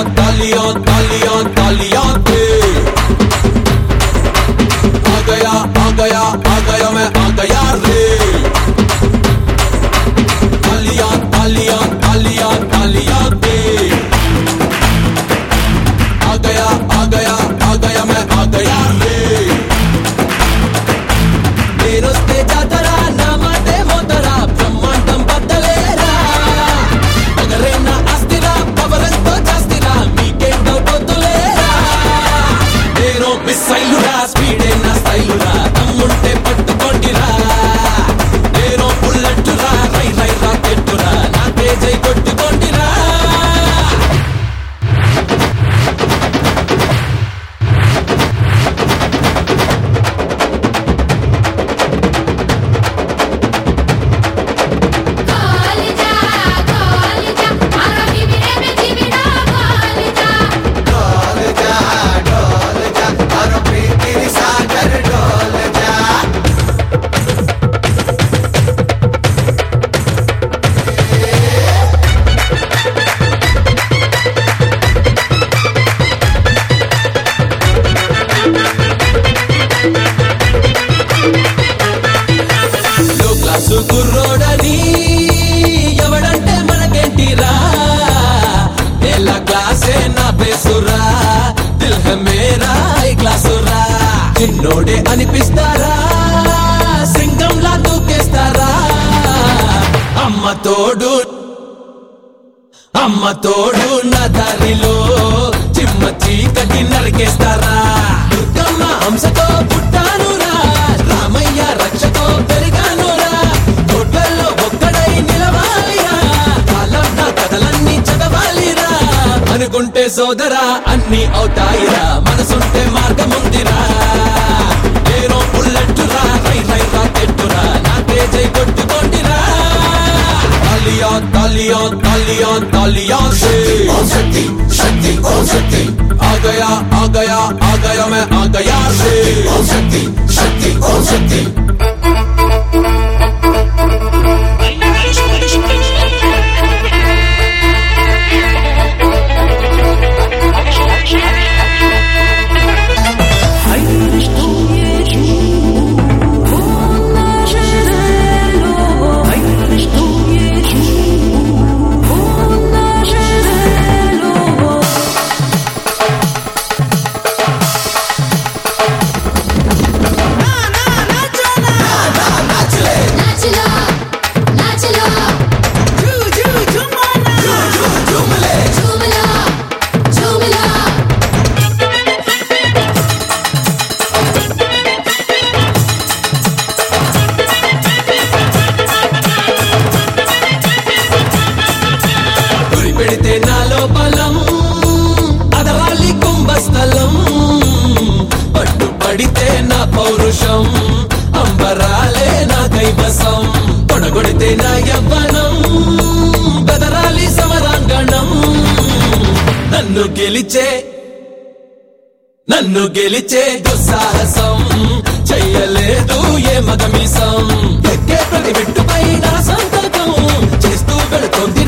तालियां तालियां तालियां दे आ गया आ गया आ गया मैं आ गया रे तालियां तालियां तालियां तालियां दे आ गया आ गया आ गया मैं आ गया रे నేనొస్తే జాతర నా మాటే మోతరా బ్రహ్మాండం బద్దలేరా పగరైన ఆస్తిరా పవరంతో జాస్తిరా మీకేం డౌట్ వద్దులేరా నేను మిస్ అయ్యురా స్పీడే నా స్టైలురా తమ్ముంటే పట్టుకోండిరా నేను బుల్లెట్టురా రై రై రాకెట్టురా నాకే జై కొట్టుకోండిరా కాలిజా కాలిజా మారా బిబిరే మే జీవినా కాలిజా లో క్లాసు కుర్రోడని ఎవడంటే మనకేంటిరా ఎలా క్లాసే నా బేసురా దిల్ హే మేరా ఈ క్లాసురా చిన్నోడే అనిపిస్తారా సింగంలా దూకేస్తారా అమ్మ తోడు అమ్మ తోడు నా దారిలో చిమ్మ చీకటి నరికేస్తారా దుర్గమ్మ హంసతో పుట్టానురా రామయ్య రక్షతో పెరిగానురా కోట్లలో ఒక్కడై నిలవాలిరా కాలం నా కథలన్నీ చదవాలిరా అనుకుంటే సోదరా అన్ని అవుతాయిరా మనసుంటే మార్గముందిరా నేను బుల్లెట్టురా రై రై రాకెట్టురా నాకే జై కొట్టుకోండిరా तालियां तालियां तालियां तालियां से ओम शक्ति शक्ति ओम शक्ति आ गया आ गया आ गया मैं आ गया रे ओम शक्ति शक्ति ओम शक्ति నాచలో నాచలో ఝూమలో ఝూమలో గురి పెడితే నాలో బలం అదరాలి కుంభస్థలం పట్టు పడితే నా పౌరుషం అంబరాలే నా కైవసం కొడగొడితే నా యవ్వనం బెదరాలి సమరాంగణం నన్ను గెలిచే నన్ను గెలిచే దుస్సాహసం చెయ్యలేదు ఏ మగమిసం ఎక్కే ప్రతి బిట్టుపై నా సంతకం చేస్తూ వెళుతోంది